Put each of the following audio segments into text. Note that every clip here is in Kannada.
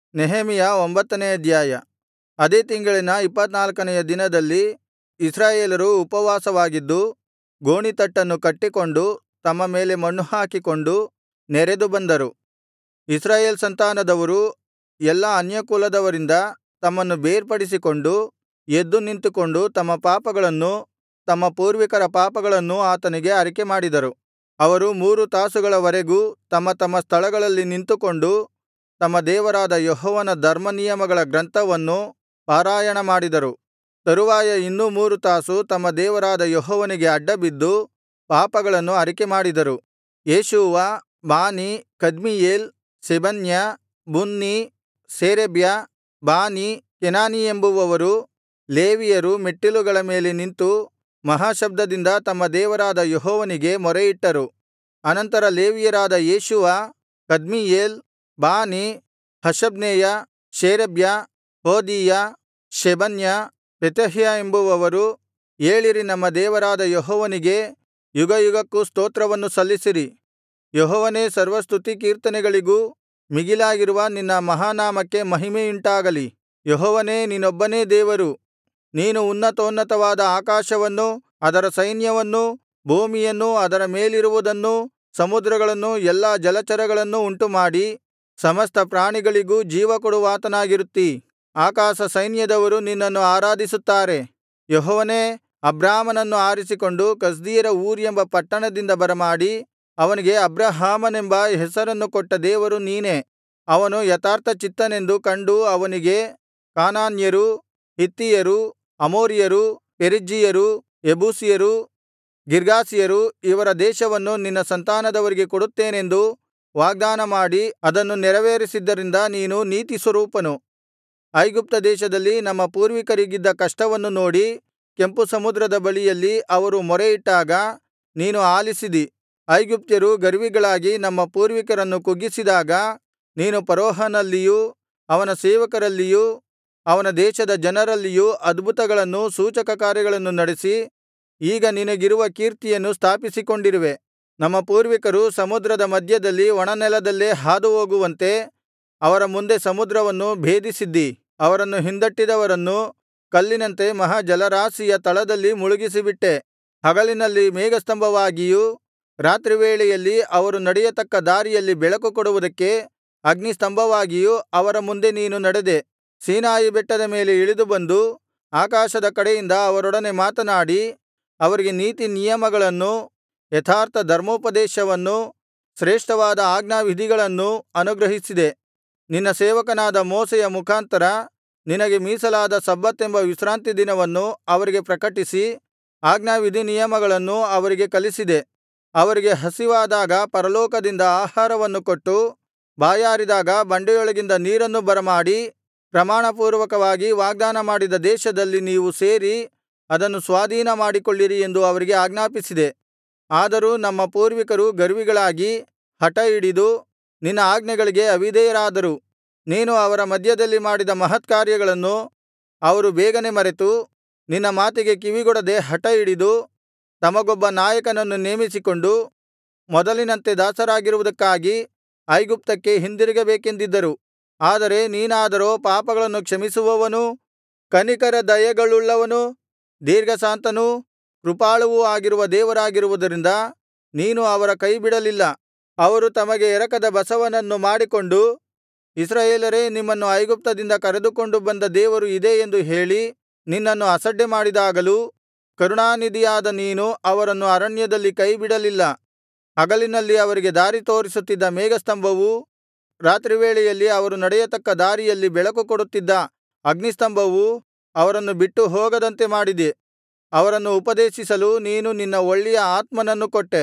ನೆಹೆಮೀಯ ಒಂಬತ್ತನೇ ಅಧ್ಯಾಯ ಅದೇ ತಿಂಗಳಿನ ಇಪ್ಪತ್ತನಾಲ್ಕನೆಯ ದಿನದಲ್ಲಿ ಇಸ್ರಾಯೇಲರು ಉಪವಾಸವಾಗಿದ್ದು ಗೋಣಿತಟ್ಟನ್ನು ಕಟ್ಟಿಕೊಂಡು ತಮ್ಮ ಮೇಲೆ ಮಣ್ಣುಹಾಕಿಕೊಂಡು ನೆರೆದು ಬಂದರು ಇಸ್ರಾಯೇಲ್ ಸಂತಾನದವರು ಎಲ್ಲಾ ಅನ್ಯಕುಲದವರಿಂದ ತಮ್ಮನ್ನು ಬೇರ್ಪಡಿಸಿಕೊಂಡು ಎದ್ದು ನಿಂತುಕೊಂಡು ತಮ್ಮ ಪಾಪಗಳನ್ನೂ ತಮ್ಮ ಪೂರ್ವಿಕರ ಪಾಪಗಳನ್ನೂ ಆತನಿಗೆ ಅರಿಕೆಮಾಡಿದರು ಅವರು ಮೂರು ತಾಸುಗಳವರೆಗೂ ತಮ್ಮ ತಮ್ಮ ಸ್ಥಳಗಳಲ್ಲಿ ನಿಂತುಕೊಂಡು ತಮ್ಮ ದೇವರಾದ ಯೆಹೋವನ ಧರ್ಮನಿಯಮಗಳ ಗ್ರಂಥವನ್ನು ಪಾರಾಯಣಮಾಡಿದರು ತರುವಾಯ ಇನ್ನೂ ಮೂರು ತಾಸು ತಮ್ಮ ದೇವರಾದ ಯೆಹೋವನಿಗೆ ಅಡ್ಡಬಿದ್ದು ಪಾಪಗಳನ್ನು ಅರಿಕೆಮಾಡಿದರು ಯೇಷೂವ ಬಾನಿ ಕದ್ಮೀಯೇಲ್ ಶೆಬನ್ಯ ಬುನ್ನೀ ಶೇರೇಬ್ಯ ಬಾನಿ ಕೆನಾನೀ ಎಂಬುವವರು ಲೇವಿಯರು ಮೆಟ್ಟಿಲುಗಳ ಮೇಲೆ ನಿಂತು ಮಹಾಶಬ್ದದಿಂದ ತಮ್ಮ ದೇವರಾದ ಯೆಹೋವನಿಗೆ ಮೊರೆಯಿಟ್ಟರು ಅನಂತರ ಲೇವಿಯರಾದ ಯೇಷೂವ ಕದ್ಮೀಯೇಲ್ ಬಾನಿ ಹಷಬ್ನೆಯ ಶೇರೇಬ್ಯ ಹೋದೀಯ ಶೆಬನ್ಯ ಪೆತಹ್ಯ ಎಂಬುವವರು ಏಳಿರಿ ನಮ್ಮ ದೇವರಾದ ಯೆಹೋವನಿಗೆ ಯುಗಯುಗಕ್ಕೂ ಸ್ತೋತ್ರವನ್ನು ಸಲ್ಲಿಸಿರಿ ಯೆಹೋವನೇ ಸರ್ವಸ್ತುತಿ ಕೀರ್ತನೆಗಳಿಗೂ ಮಿಗಿಲಾಗಿರುವ ನಿನ್ನ ಮಹಾನಾಮಕ್ಕೆ ಮಹಿಮೆಯುಂಟಾಗಲಿ ಯೆಹೋವನೇ ನೀನೊಬ್ಬನೇ ದೇವರು ನೀನು ಉನ್ನತೋನ್ನತವಾದ ಆಕಾಶವನ್ನೂ ಅದರ ಸೈನ್ಯವನ್ನೂ ಭೂಮಿಯನ್ನೂ ಅದರ ಮೇಲಿರುವುದನ್ನೂ ಸಮುದ್ರಗಳನ್ನೂ ಎಲ್ಲಾ ಜಲಚರಗಳನ್ನೂ ಉಂಟುಮಾಡಿ ಸಮಸ್ತ ಪ್ರಾಣಿಗಳಿಗೂ ಜೀವಕೊಡುವಾತನಾಗಿರುತ್ತೀ ಆಕಾಶ ಸೈನ್ಯದವರು ನಿನ್ನನ್ನು ಆರಾಧಿಸುತ್ತಾರೆ ಯೆಹೋವನೇ ಅಬ್ರಾಮನನ್ನು ಆರಿಸಿಕೊಂಡು ಕಸ್ದೀಯರ ಊರ್ ಎಂಬ ಪಟ್ಟಣದಿಂದ ಬರಮಾಡಿ ಅವನಿಗೆ ಅಬ್ರಹಾಮನೆಂಬ ಹೆಸರನ್ನು ಕೊಟ್ಟ ದೇವರು ನೀನೇ ಅವನು ಯಥಾರ್ಥಚಿತ್ತನೆಂದು ಕಂಡು ಅವನಿಗೆ ಕಾನಾನ್ಯರು ಹಿತ್ತಿಯರು ಅಮೋರಿಯರು ಪೆರಿಜ್ಜೀಯರು ಯೆಬೂಸಿಯರು ಗಿರ್ಗಾಷಿಯರು ಇವರ ದೇಶವನ್ನು ನಿನ್ನ ಸಂತಾನದವರಿಗೆ ಕೊಡುತ್ತೇನೆಂದು ವಾಗ್ದಾನಮಾಡಿ ಅದನ್ನು ನೆರವೇರಿಸಿದ್ದರಿಂದ ನೀನು ನೀತಿಸ್ವರೂಪನು ಐಗುಪ್ತ ದೇಶದಲ್ಲಿ ನಮ್ಮ ಪೂರ್ವಿಕರಿಗಿದ್ದ ಕಷ್ಟವನ್ನು ನೋಡಿ ಕೆಂಪು ಸಮುದ್ರದ ಬಳಿಯಲ್ಲಿ ಅವರು ಮೊರೆಯಿಟ್ಟಾಗ ನೀನು ಆಲಿಸಿದಿ ಐಗುಪ್ತ್ಯರು ಗರ್ವಿಗಳಾಗಿ ನಮ್ಮ ಪೂರ್ವಿಕರನ್ನು ಕುಗ್ಗಿಸಿದಾಗ ನೀನು ಫರೋಹನಲ್ಲಿಯೂ ಅವನ ಸೇವಕರಲ್ಲಿಯೂ ಅವನ ದೇಶದ ಜನರಲ್ಲಿಯೂ ಅದ್ಭುತಗಳನ್ನೂ ಸೂಚಕಕಾರ್ಯಗಳನ್ನು ನಡೆಸಿ ಈಗ ನಿನಗಿರುವ ಕೀರ್ತಿಯನ್ನು ಸ್ಥಾಪಿಸಿಕೊಂಡಿರುವೆ ನಮ್ಮ ಪೂರ್ವಿಕರು ಸಮುದ್ರದ ಮಧ್ಯದಲ್ಲಿ ಒಣನೆಲದಲ್ಲೇ ಹಾದುಹೋಗುವಂತೆ ಅವರ ಮುಂದೆ ಸಮುದ್ರವನ್ನು ಭೇದಿಸಿದ್ದಿ ಅವರನ್ನು ಹಿಂದಟ್ಟಿದವರನ್ನು ಕಲ್ಲಿನಂತೆ ಮಹಾ ಜಲರಾಶಿಯ ತಳದಲ್ಲಿ ಮುಳುಗಿಸಿಬಿಟ್ಟೆ ಹಗಲಿನಲ್ಲಿ ಮೇಘಸ್ತಂಭವಾಗಿಯೂ ರಾತ್ರಿವೇಳೆಯಲ್ಲಿ ಅವರು ನಡೆಯತಕ್ಕ ದಾರಿಯಲ್ಲಿ ಬೆಳಕು ಕೊಡುವುದಕ್ಕೆ ಅಗ್ನಿಸ್ತಂಭವಾಗಿಯೂ ಅವರ ಮುಂದೆ ನೀನು ನಡೆದೆ ಸೀನಾಯಿ ಬೆಟ್ಟದ ಮೇಲೆ ಇಳಿದು ಬಂದು ಆಕಾಶದ ಕಡೆಯಿಂದ ಅವರೊಡನೆ ಮಾತನಾಡಿ ಅವರಿಗೆ ನೀತಿನಿಯಮಗಳನ್ನೂ ಯಥಾರ್ಥ ಧರ್ಮೋಪದೇಶವನ್ನೂ ಶ್ರೇಷ್ಠವಾದ ಆಜ್ಞಾವಿಧಿಗಳನ್ನೂ ಅನುಗ್ರಹಿಸಿದೆ ನಿನ್ನ ಸೇವಕನಾದ ಮೋಶೆಯ ಮುಖಾಂತರ ನಿನಗೆ ಮೀಸಲಾದ ಸಬ್ಬತೆಂಬ ವಿಶ್ರಾಂತಿ ದಿನವನ್ನು ಅವರಿಗೆ ಪ್ರಕಟಿಸಿ ಆಜ್ಞಾವಿಧಿನಿಯಮಗಳನ್ನು ಅವರಿಗೆ ಕಲಿಸಿದೆ ಅವರಿಗೆ ಹಸಿವಾದಾಗ ಪರಲೋಕದಿಂದ ಆಹಾರವನ್ನು ಕೊಟ್ಟು ಬಾಯಾರಿದಾಗ ಬಂಡೆಯೊಳಗಿಂದ ನೀರನ್ನು ಬರಮಾಡಿ ಪ್ರಮಾಣಪೂರ್ವಕವಾಗಿ ವಾಗ್ದಾನ ಮಾಡಿದ ದೇಶದಲ್ಲಿ ನೀವು ಸೇರಿ ಅದನ್ನು ಸ್ವಾಧೀನಮಾಡಿಕೊಳ್ಳಿರಿ ಎಂದು ಅವರಿಗೆ ಆಜ್ಞಾಪಿಸಿದೆ ಆದರೂ ನಮ್ಮ ಪೂರ್ವಿಕರು ಗರ್ವಿಗಳಾಗಿ ಹಠಹಿಡಿದು ನಿನ್ನ ಆಜ್ಞೆಗಳಿಗೆ ಅವಿಧೇಯರಾದರು ನೀನು ಅವರ ಮಧ್ಯದಲ್ಲಿ ಮಾಡಿದ ಮಹತ್ಕಾರ್ಯಗಳನ್ನು ಅವರು ಬೇಗನೆ ಮರೆತು ನಿನ್ನ ಮಾತಿಗೆ ಕಿವಿಗೊಡದೆ ಹಠಹಿಡಿದು ತಮಗೊಬ್ಬ ನಾಯಕನನ್ನು ನೇಮಿಸಿಕೊಂಡು ಮೊದಲಿನಂತೆ ದಾಸರಾಗಿರುವುದಕ್ಕಾಗಿ ಐಗುಪ್ತಕ್ಕೆ ಹಿಂದಿರುಗಬೇಕೆಂದಿದ್ದರು ಆದರೆ ನೀನಾದರೋ ಪಾಪಗಳನ್ನು ಕ್ಷಮಿಸುವವನೂ ಕನಿಕರ ದಯೆಗಳುಳ್ಳವನೂ ದೀರ್ಘಶಾಂತನೂ ಕೃಪಾಳುವೂ ಆಗಿರುವ ದೇವರಾಗಿರುವುದರಿಂದ ನೀನು ಅವರ ಕೈಬಿಡಲಿಲ್ಲ ಅವರು ತಮಗೆ ಎರಕದ ಬಸವನನ್ನು ಮಾಡಿಕೊಂಡು ಇಸ್ರಾಯೇಲರೇ ನಿಮ್ಮನ್ನು ಐಗುಪ್ತದಿಂದ ಕರೆದುಕೊಂಡು ಬಂದ ದೇವರು ಇದೇ ಎಂದು ಹೇಳಿ ನಿನ್ನನ್ನು ಅಸಡ್ಡೆ ಮಾಡಿದಾಗಲೂ ಕರುಣಾನಿಧಿಯಾದ ನೀನು ಅವರನ್ನು ಅರಣ್ಯದಲ್ಲಿ ಕೈಬಿಡಲಿಲ್ಲ ಹಗಲಿನಲ್ಲಿ ಅವರಿಗೆ ದಾರಿ ತೋರಿಸುತ್ತಿದ್ದ ಮೇಘಸ್ತಂಭವೂ ರಾತ್ರಿವೇಳೆಯಲ್ಲಿ ಅವರು ನಡೆಯತಕ್ಕ ದಾರಿಯಲ್ಲಿ ಬೆಳಕು ಕೊಡುತ್ತಿದ್ದ ಅಗ್ನಿಸ್ತಂಭವೂ ಅವರನ್ನು ಬಿಟ್ಟು ಹೋಗದಂತೆ ಮಾಡಿದೆ ಅವರನ್ನು ಉಪದೇಶಿಸಲು ನೀನು ನಿನ್ನ ಒಳ್ಳೆಯ ಆತ್ಮನನ್ನು ಕೊಟ್ಟೆ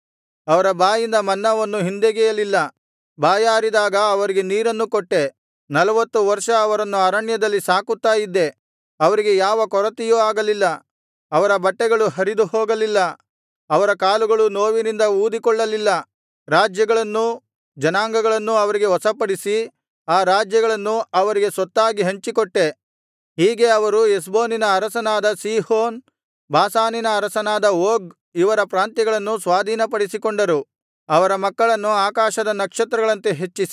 ಅವರ ಬಾಯಿಂದ ಮನ್ನವನ್ನು ಹಿಂದೆಗೆಯಲಿಲ್ಲ ಬಾಯಾರಿದಾಗ ಅವರಿಗೆ ನೀರನ್ನು ಕೊಟ್ಟೆ ನಲವತ್ತು ವರ್ಷ ಅವರನ್ನು ಅರಣ್ಯದಲ್ಲಿ ಸಾಕುತ್ತಾ ಇದ್ದೆ ಅವರಿಗೆ ಯಾವ ಕೊರತೆಯೂ ಆಗಲಿಲ್ಲ ಅವರ ಬಟ್ಟೆಗಳು ಹರಿದು ಹೋಗಲಿಲ್ಲ ಅವರ ಕಾಲುಗಳು ನೋವಿನಿಂದ ಊದಿಕೊಳ್ಳಲಿಲ್ಲ ರಾಜ್ಯಗಳನ್ನೂ ಜನಾಂಗಗಳನ್ನೂ ಅವರಿಗೆ ವಶಪಡಿಸಿ ಆ ರಾಜ್ಯಗಳನ್ನು ಅವರಿಗೆ ಸ್ವತ್ತಾಗಿ ಹಂಚಿಕೊಟ್ಟೆ ಹೀಗೆ ಅವರು ಹೆಷ್ಬೋನಿನ ಅರಸನಾದ ಸೀಹೋನ್ ಬಾಷಾನಿನ ಅರಸನಾದ ಓಗ್ ಇವರ ಪ್ರಾಂತ್ಯಗಳನ್ನು ಸ್ವಾಧೀನಪಡಿಸಿಕೊಂಡರು ಅವರ ಮಕ್ಕಳನ್ನು ಆಕಾಶದ ನಕ್ಷತ್ರಗಳಂತೆ ಹೆಚ್ಚಿಸಿ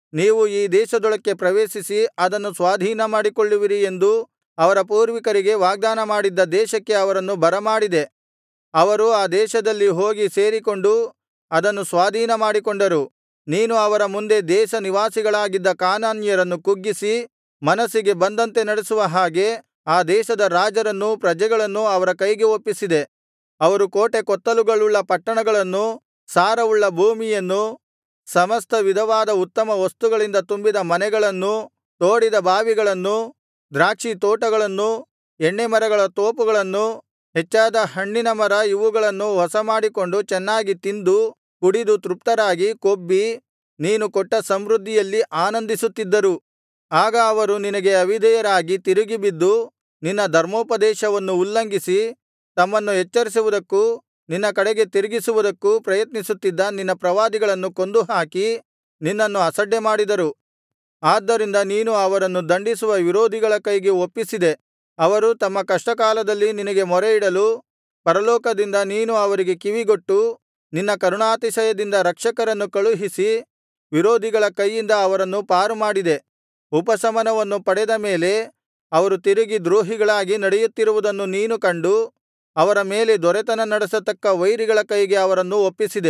ನೀವು ಈ ದೇಶದೊಳಕ್ಕೆ ಪ್ರವೇಶಿಸಿ ಅದನ್ನು ಸ್ವಾಧೀನಮಾಡಿಕೊಳ್ಳುವಿರಿ ಎಂದು ಅವರ ಪೂರ್ವಿಕರಿಗೆ ವಾಗ್ದಾನ ಮಾಡಿದ್ದ ದೇಶಕ್ಕೆ ಅವರನ್ನು ಬರಮಾಡಿದೆ ಅವರು ಆ ದೇಶದಲ್ಲಿ ಹೋಗಿ ಸೇರಿಕೊಂಡು ಅದನ್ನು ಸ್ವಾಧೀನಮಾಡಿಕೊಂಡರು ನೀನು ಅವರ ಮುಂದೆ ದೇಶ ನಿವಾಸಿಗಳಾಗಿದ್ದ ಕಾನಾನ್ಯರನ್ನು ಕುಗ್ಗಿಸಿ ಮನಸ್ಸಿಗೆ ಬಂದಂತೆ ನಡೆಸುವ ಹಾಗೆ ಆ ದೇಶದ ರಾಜರನ್ನೂ ಪ್ರಜೆಗಳನ್ನೂ ಅವರ ಕೈಗೆ ಒಪ್ಪಿಸಿದೆ ಅವರು ಕೋಟೆ ಕೊತ್ತಲುಗಳುಳ್ಳ ಪಟ್ಟಣಗಳನ್ನೂ ಸಾರವುಳ್ಳ ಭೂಮಿಯನ್ನೂ ಸಮಸ್ತ ವಿಧವಾದ ಉತ್ತಮ ವಸ್ತುಗಳಿಂದ ತುಂಬಿದ ಮನೆಗಳನ್ನೂ ತೋಡಿದ ಬಾವಿಗಳನ್ನೂ ದ್ರಾಕ್ಷಿ ತೋಟಗಳನ್ನೂ ಎಣ್ಣೆಮರಗಳ ತೋಪುಗಳನ್ನೂ ಹೆಚ್ಚಾದ ಹಣ್ಣಿನ ಮರ ಇವುಗಳನ್ನು ವಶಮಾಡಿಕೊಂಡು ಚೆನ್ನಾಗಿ ತಿಂದು ಕುಡಿದು ತೃಪ್ತರಾಗಿ ಕೊಬ್ಬಿ ನೀನು ಕೊಟ್ಟ ಸಮೃದ್ಧಿಯಲ್ಲಿ ಆನಂದಿಸುತ್ತಿದ್ದರು ಆಗ ಅವರು ನಿನಗೆ ಅವಿಧೇಯರಾಗಿ ತಿರುಗಿಬಿದ್ದು ನಿನ್ನ ಧರ್ಮೋಪದೇಶವನ್ನು ಉಲ್ಲಂಘಿಸಿ ತಮ್ಮನ್ನು ಎಚ್ಚರಿಸುವುದಕ್ಕೂ ನಿನ್ನ ಕಡೆಗೆ ತಿರುಗಿಸುವುದಕ್ಕೂ ಪ್ರಯತ್ನಿಸುತ್ತಿದ್ದ ನಿನ್ನ ಪ್ರವಾದಿಗಳನ್ನು ಕೊಂದುಹಾಕಿ ನಿನ್ನನ್ನು ಅಸಡ್ಡೆಮಾಡಿದರು ಆದ್ದರಿಂದ ನೀನು ಅವರನ್ನು ದಂಡಿಸುವ ವಿರೋಧಿಗಳ ಕೈಗೆ ಒಪ್ಪಿಸಿದೆ ಅವರು ತಮ್ಮ ಕಷ್ಟಕಾಲದಲ್ಲಿ ನಿನಗೆ ಮೊರೆಯಿಡಲು ಪರಲೋಕದಿಂದ ನೀನು ಅವರಿಗೆ ಕಿವಿಗೊಟ್ಟು ನಿನ್ನ ಕರುಣಾತಿಶಯದಿಂದ ರಕ್ಷಕರನ್ನು ಕಳುಹಿಸಿ ವಿರೋಧಿಗಳ ಕೈಯಿಂದ ಅವರನ್ನು ಪಾರುಮಾಡಿದೆ ಉಪಶಮನವನ್ನು ಪಡೆದ ಮೇಲೆ ಅವರು ತಿರುಗಿ ದ್ರೋಹಿಗಳಾಗಿ ನಡೆಯುತ್ತಿರುವುದನ್ನು ನೀನು ಕಂಡು ಅವರ ಮೇಲೆ ದೊರೆತನ ನಡೆಸತಕ್ಕ ವೈರಿಗಳ ಕೈಗೆ ಅವರನ್ನು ಒಪ್ಪಿಸಿದೆ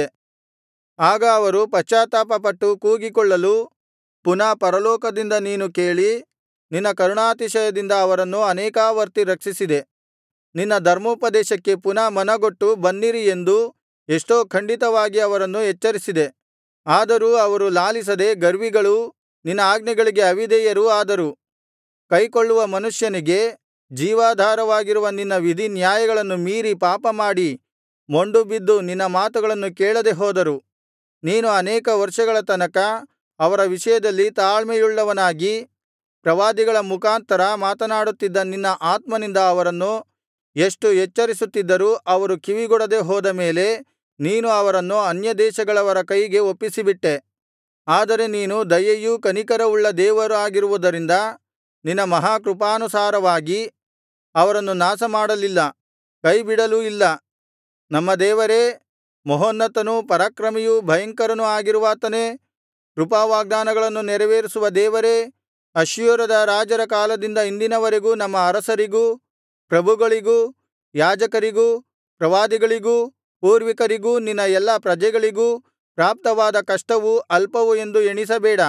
ಆಗ ಅವರು ಪಶ್ಚಾತ್ತಾಪಪಟ್ಟು ಕೂಗಿಕೊಳ್ಳಲು ಪುನಃ ಪರಲೋಕದಿಂದ ನೀನು ಕೇಳಿ ನಿನ್ನ ಕರುಣಾತಿಶಯದಿಂದ ಅವರನ್ನು ಅನೇಕಾವರ್ತಿ ರಕ್ಷಿಸಿದೆ ನಿನ್ನ ಧರ್ಮೋಪದೇಶಕ್ಕೆ ಪುನಃ ಮನಗೊಟ್ಟು ಬನ್ನಿರಿ ಎಂದು ಎಷ್ಟೋ ಖಂಡಿತವಾಗಿ ಅವರನ್ನು ಎಚ್ಚರಿಸಿದೆ ಆದರೂ ಅವರು ಲಾಲಿಸದೆ ಗರ್ವಿಗಳೂ ನಿನ್ನ ಆಜ್ಞೆಗಳಿಗೆ ಅವಿಧೇಯರೂ ಆದರು ಕೈಕೊಳ್ಳುವ ಮನುಷ್ಯನಿಗೆ ಜೀವಾಧಾರವಾಗಿರುವ ನಿನ್ನ ವಿಧಿನ್ಯಾಯಗಳನ್ನು ಮೀರಿ ಪಾಪಮಾಡಿ ಮೊಂಡುಬಿದ್ದು ನಿನ್ನ ಮಾತುಗಳನ್ನು ಕೇಳದೆ ಹೋದರು ನೀನು ಅನೇಕ ವರ್ಷಗಳ ತನಕ ಅವರ ವಿಷಯದಲ್ಲಿ ತಾಳ್ಮೆಯುಳ್ಳವನಾಗಿ ಪ್ರವಾದಿಗಳ ಮುಖಾಂತರ ಮಾತನಾಡುತ್ತಿದ್ದ ನಿನ್ನ ಆತ್ಮನಿಂದ ಅವರನ್ನು ಎಷ್ಟು ಎಚ್ಚರಿಸುತ್ತಿದ್ದರೂ ಅವರು ಕಿವಿಗೊಡದೆ ಹೋದ ಮೇಲೆ ನೀನು ಅವರನ್ನು ಅನ್ಯದೇಶಗಳವರ ಕೈಗೆ ಒಪ್ಪಿಸಿಬಿಟ್ಟೆ ಆದರೆ ನೀನು ದಯೆಯೂ ಕನಿಕರವುಳ್ಳ ದೇವರಾಗಿರುವುದರಿಂದ ನಿನ್ನ ಮಹಾಕೃಪಾನುಸಾರವಾಗಿ ಅವರನ್ನು ನಾಶಮಾಡಲಿಲ್ಲ ಕೈಬಿಡಲೂ ಇಲ್ಲ ನಮ್ಮ ದೇವರೇ ಮಹೋನ್ನತನೂ ಪರಾಕ್ರಮಿಯೂ ಭಯಂಕರನೂ ಆಗಿರುವಾತನೇ ಕೃಪಾವಾಗ್ದಾನಗಳನ್ನು ನೆರವೇರಿಸುವ ದೇವರೇ ಅಶ್ಶೂರದ ರಾಜರ ಕಾಲದಿಂದ ಇಂದಿನವರೆಗೂ ನಮ್ಮ ಅರಸರಿಗೂ ಪ್ರಭುಗಳಿಗೂ ಯಾಜಕರಿಗೂ ಪ್ರವಾದಿಗಳಿಗೂ ಪೂರ್ವಿಕರಿಗೂ ನಿನ್ನ ಎಲ್ಲಾ ಪ್ರಜೆಗಳಿಗೂ ಪ್ರಾಪ್ತವಾದ ಕಷ್ಟವು ಅಲ್ಪವು ಎಂದು ಎಣಿಸಬೇಡ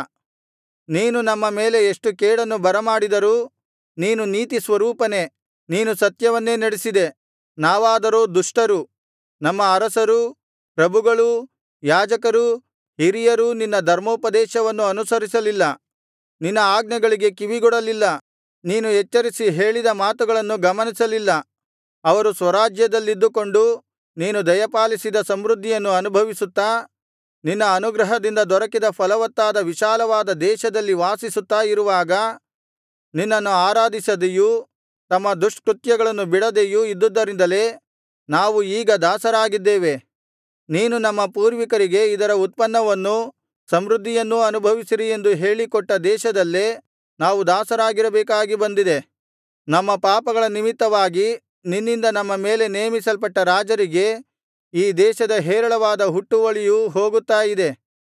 ನೀನು ನಮ್ಮ ಮೇಲೆ ಎಷ್ಟು ಕೇಡನ್ನು ಬರಮಾಡಿದರೂ ನೀನು ನೀತಿಸ್ವರೂಪನೇ ನೀನು ಸತ್ಯವನ್ನೇ ನಡೆಸಿದೆ ನಾವಾದರೋ ದುಷ್ಟರು ನಮ್ಮ ಅರಸರೂ ಪ್ರಭುಗಳೂ ಯಾಜಕರೂ ಹಿರಿಯರೂ ನಿನ್ನ ಧರ್ಮೋಪದೇಶವನ್ನು ಅನುಸರಿಸಲಿಲ್ಲ ನಿನ್ನ ಆಜ್ಞೆಗಳಿಗೆ ಕಿವಿಗೊಡಲಿಲ್ಲ ನೀನು ಎಚ್ಚರಿಸಿ ಹೇಳಿದ ಮಾತುಗಳನ್ನು ಗಮನಿಸಲಿಲ್ಲ ಅವರು ಸ್ವರಾಜ್ಯದಲ್ಲಿದ್ದುಕೊಂಡು ನೀನು ದಯಪಾಲಿಸಿದ ಸಮೃದ್ಧಿಯನ್ನು ಅನುಭವಿಸುತ್ತಾ ನಿನ್ನ ಅನುಗ್ರಹದಿಂದ ದೊರಕಿದ ಫಲವತ್ತಾದ ವಿಶಾಲವಾದ ದೇಶದಲ್ಲಿ ವಾಸಿಸುತ್ತಾ ಇರುವಾಗ ನಿನ್ನನ್ನು ಆರಾಧಿಸದೆಯೂ ತಮ್ಮ ದುಷ್ಕೃತ್ಯಗಳನ್ನು ಬಿಡದೆಯೂ ಇದ್ದುದರಿಂದಲೇ ನಾವು ಈಗ ದಾಸರಾಗಿದ್ದೇವೆ ನೀನು ನಮ್ಮ ಪೂರ್ವಿಕರಿಗೆ ಇದರ ಉತ್ಪನ್ನವನ್ನೂ ಸಮೃದ್ಧಿಯನ್ನೂ ಅನುಭವಿಸಿರಿ ಎಂದು ಹೇಳಿಕೊಟ್ಟ ದೇಶದಲ್ಲೇ ನಾವು ದಾಸರಾಗಿರಬೇಕಾಗಿ ಬಂದಿದೆ ನಮ್ಮ ಪಾಪಗಳ ನಿಮಿತ್ತವಾಗಿ ನಿನ್ನಿಂದ ನಮ್ಮ ಮೇಲೆ ನೇಮಿಸಲ್ಪಟ್ಟ ರಾಜರಿಗೆ ಈ ದೇಶದ ಹೇರಳವಾದ ಹುಟ್ಟುವಳಿಯು ಹೋಗುತ್ತಾ ಇದೆ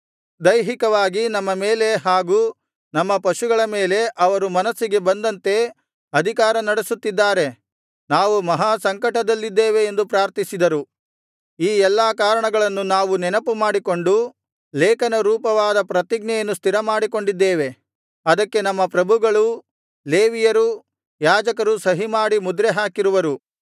ದೈಹಿಕವಾಗಿ ನಮ್ಮ ಮೇಲೆ ಹಾಗೂ ನಮ್ಮ ಪಶುಗಳ ಮೇಲೆ ಅವರು ಮನಸ್ಸಿಗೆ ಬಂದಂತೆ ಅಧಿಕಾರ ನಡೆಸುತ್ತಿದ್ದಾರೆ ನಾವು ಮಹಾ ಸಂಕಟದಲ್ಲಿದ್ದೇವೆ ಎಂದು ಪ್ರಾರ್ಥಿಸಿದರು ಈ ಎಲ್ಲಾ ಕಾರಣಗಳನ್ನು ನಾವು ನೆನಪುಮಾಡಿಕೊಂಡು ಲೇಖನ ರೂಪವಾದ ಪ್ರತಿಜ್ಞೆಯನ್ನು ಸ್ಥಿರಮಾಡಿಕೊಂಡಿದ್ದೇವೆ ಅದಕ್ಕೆ ನಮ್ಮ ಪ್ರಭುಗಳೂ ಲೇವಿಯರೂ ಯಾಜಕರೂ ಸಹಿಮಾಡಿ ಮುದ್ರೆ ಹಾಕಿರುವರು